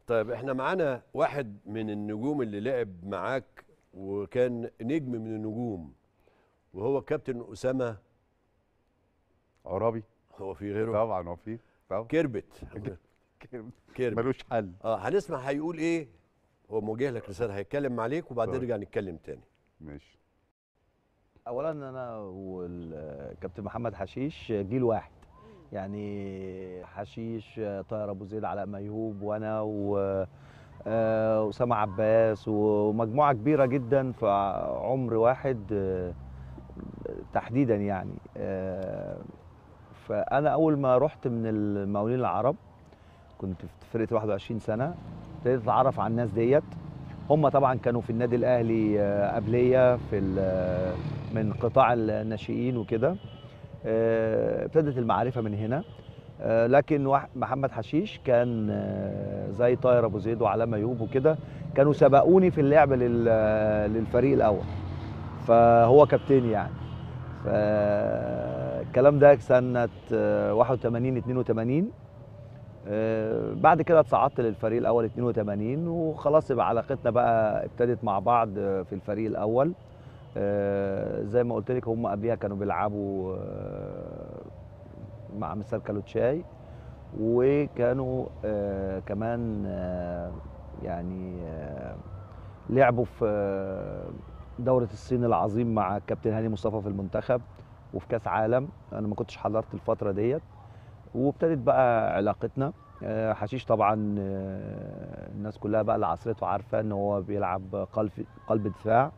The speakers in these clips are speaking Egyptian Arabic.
طيب احنا معانا واحد من النجوم اللي لعب معاك وكان نجم من النجوم وهو كابتن اسامه عرابي هو في غيره طبعا هو في طبعا كربت كربت ملوش حل اه هنسمع هيقول ايه هو موجه لك رساله هيتكلم عليك وبعدين طيب. نرجع نتكلم تاني ماشي اولا انا والكابتن محمد حشيش جيل واحد يعني حشيش طاهر ابو زيد علاء ميهوب وانا و آه، واسامه عباس ومجموعه كبيره جدا في عمر واحد آه، تحديدا يعني آه، فانا اول ما رحت من المقاولين العرب كنت في فرقه 21 سنه ابتديت اتعرف على الناس ديت هم طبعا كانوا في النادي الاهلي آه، قبليه في ال- من قطاع الناشئين وكده آه، ابتدت المعرفه من هنا آه، لكن واحد- محمد حشيش كان آه، زي طاهر ابو زيد وعلاء ميوب وكده كانوا سبقوني في اللعب لل- للفريق الاول فهو كابتن يعني فالكلام ده سنه آه، 81 82 آه، بعد كده اتصعدت للفريق الاول 82 وخلاص يبقى علاقتنا بقى ابتدت مع بعض آه، في الفريق الاول آه، زي ما قلت لك هم قبليها كانوا بيلعبوا آه، مع مستر كالوتشاي وكانوا آه، كمان آه، يعني آه، لعبوا في آه، دورة الصين العظيم مع الكابتن هاني مصطفى في المنتخب وفي كاس عالم انا ما كنتش حضرت الفترة ديت وابتدت بقى علاقتنا آه، حشيش طبعا آه، الناس كلها بقى اللي عصرته عارفه ان هو بيلعب قلب قلب دفاع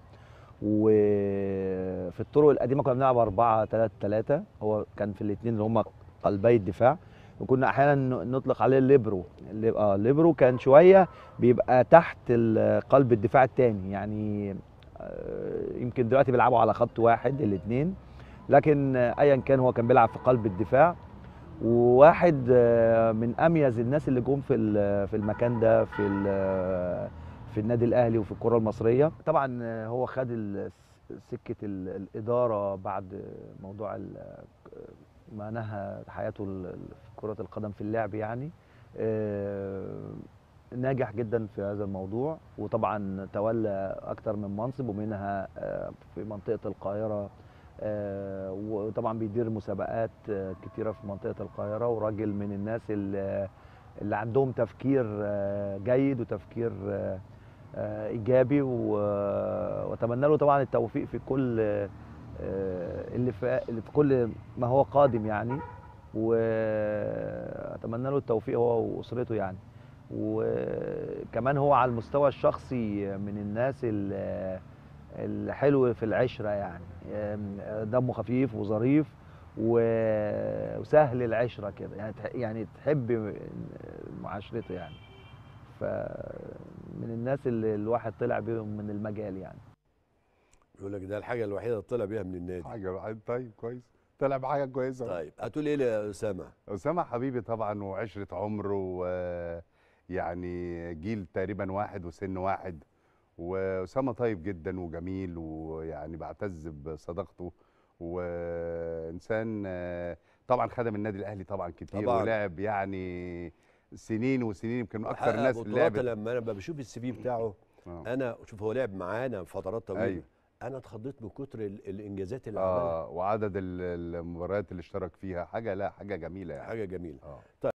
وفي الطرق القديمه كنا بنلعب 4 3 3 هو كان في الاثنين اللي هم قلبي الدفاع وكنا احيانا ن- نطلق عليه الليبرو اللي- اه الليبرو كان شويه بيبقى تحت ال- قلب الدفاع الثاني يعني آه، يمكن دلوقتي بيلعبوا على خط واحد الاثنين لكن آه، ايا كان هو كان بيلعب في قلب الدفاع وواحد آه، من اميز الناس اللي جم في ال- في المكان ده في ال- في النادي الاهلي وفي الكره المصريه طبعا آه، هو خد ال- سكه ال- الاداره بعد موضوع ال- ما نهى حياته ال- ال- في كره القدم في اللعب يعني آه، ناجح جدا في هذا الموضوع وطبعا تولى اكتر من منصب ومنها آه، في منطقه القاهره آه، وطبعا بيدير مسابقات آه، كتيره في منطقه القاهره وراجل من الناس اللي اللي عندهم تفكير آه، جيد وتفكير آه، آه، ايجابي و- واتمنى له طبعا التوفيق في كل آه، اللي في اللي في كل ما هو قادم يعني واتمنى له التوفيق هو واسرته يعني وكمان هو على المستوى الشخصي من الناس ال- الحلو في العشره يعني دمه خفيف وظريف و- وسهل العشره كده يعني تح- يعني تحب معاشرته يعني فمن الناس اللي الواحد طلع بيهم من المجال يعني يقول لك ده الحاجه الوحيده اللي طلع بيها من النادي حاجه واحد طيب كويس طلع بحاجه كويسه طيب هتقول ايه يا اسامه اسامه حبيبي طبعا وعشره عمر ويعني جيل تقريبا واحد وسن واحد واسامه طيب جدا وجميل ويعني بعتز بصداقته وانسان آه، طبعا خدم النادي الاهلي طبعا كتير طبعاً. ولعب يعني سنين وسنين يمكن من اكثر حقق الناس اللي بطولات لعبت لما انا بشوف السي في بتاعه آه. انا شوف هو لعب معانا فترات طويله أيوة. انا اتخضيت من كتر ال- الانجازات اللي عملها اه وعدد ال- المباريات اللي اشترك فيها حاجه لا حاجه جميله يعني حاجه جميله اه طيب